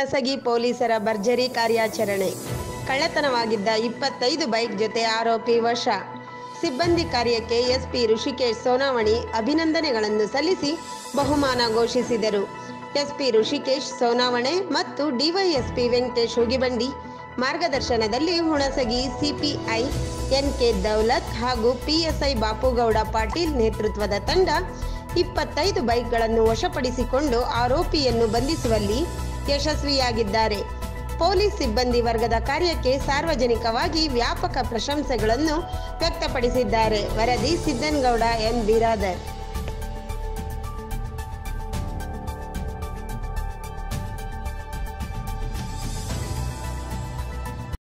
ಹುಣಸಗಿ ಪೊಲೀಸರ ಭರ್ಜರಿ ಕಾರ್ಯಾಚರಣೆ ಕಳ್ಳತನವಾಗಿದ್ದ ಇಪ್ಪತ್ತೈದು ಬೈಕ್ ಜೊತೆ ಆರೋಪಿ ವಶ ಸಿಬ್ಬಂದಿ ಕಾರ್ಯಕ್ಕೆ ಎಸ್ಪಿ ಋಷಿಕೇಶ್ ಸೋನಾವಣಿ ಅಭಿನಂದನೆಗಳನ್ನು ಸಲ್ಲಿಸಿ ಬಹುಮಾನ ಘೋಷಿಸಿದರು ಎಸ್ಪಿ ಋಷಿಕೇಶ್ ಸೋನಾವಣೆ ಮತ್ತು ಡಿವೈಎಸ್ಪಿ ವೆಂಕಟೇಶ್ ಹುಗಿಬಂಡಿ ಮಾರ್ಗದರ್ಶನದಲ್ಲಿ ಹುಣಸಗಿ ಸಿಪಿಐ ಎನ್ಕೆ ದೌಲತ್ ಹಾಗೂ ಪಿಎಸ್ಐ ಬಾಪುಗೌಡ ಪಾಟೀಲ್ ನೇತೃತ್ವದ ತಂಡ ಇಪ್ಪತ್ತೈದು ಬೈಕ್ಗಳನ್ನು ವಶಪಡಿಸಿಕೊಂಡು ಆರೋಪಿಯನ್ನು ಬಂಧಿಸುವಲ್ಲಿ ಯಶಸ್ವಿಯಾಗಿದ್ದಾರೆ ಪೊಲೀಸ್ ಸಿಬ್ಬಂದಿ ವರ್ಗದ ಕಾರ್ಯಕ್ಕೆ ಸಾರ್ವಜನಿಕವಾಗಿ ವ್ಯಾಪಕ ಪ್ರಶಂಸೆಗಳನ್ನು ವ್ಯಕ್ತಪಡಿಸಿದ್ದಾರೆ ವರದಿ ಸಿದ್ದನಗೌಡ ಎನ್ ಬಿರಾದರ್